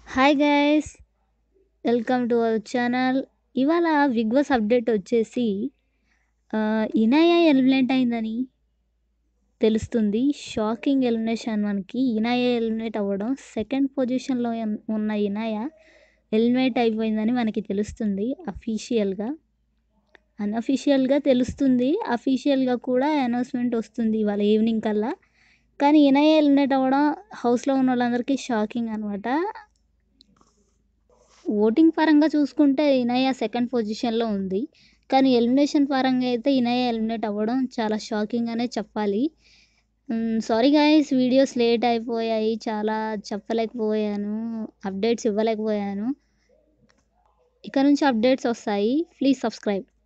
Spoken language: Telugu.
hi guys welcome to our channel ఇవాళ బిగ్ బాస్ అప్డేట్ వచ్చేసి ఆ, ఇనాయ ఎలిమినేట్ అయిందని తెలుస్తుంది షాకింగ్ ఎలిమినేషన్ మనకి ఇనాయ ఎలిమినేట్ అవ్వడం సెకండ్ పొజిషన్లో ఉన్న ఇనాయ ఎలిమినేట్ అయిపోయిందని మనకి తెలుస్తుంది అఫీషియల్గా అన్అఫీషియల్గా తెలుస్తుంది అఫీషియల్గా కూడా అనౌన్స్మెంట్ వస్తుంది ఇవాళ ఈవినింగ్ కల్లా కానీ ఇనాయ ఎలిమినేట్ అవ్వడం హౌస్లో ఉన్న వాళ్ళందరికీ షాకింగ్ అనమాట ఓటింగ్ పరంగా చూసుకుంటే ఇనయ సెకండ్ పొజిషన్లో ఉంది కానీ ఎలిమినేషన్ పరంగా అయితే ఇనయ ఎలిమినేట్ అవ్వడం చాలా షాకింగ్ అనే చెప్పాలి సారీ గాయస్ వీడియోస్ లేట్ అయిపోయాయి చాలా చెప్పలేకపోయాను అప్డేట్స్ ఇవ్వలేకపోయాను ఇక నుంచి అప్డేట్స్ వస్తాయి ప్లీజ్ సబ్స్క్రైబ్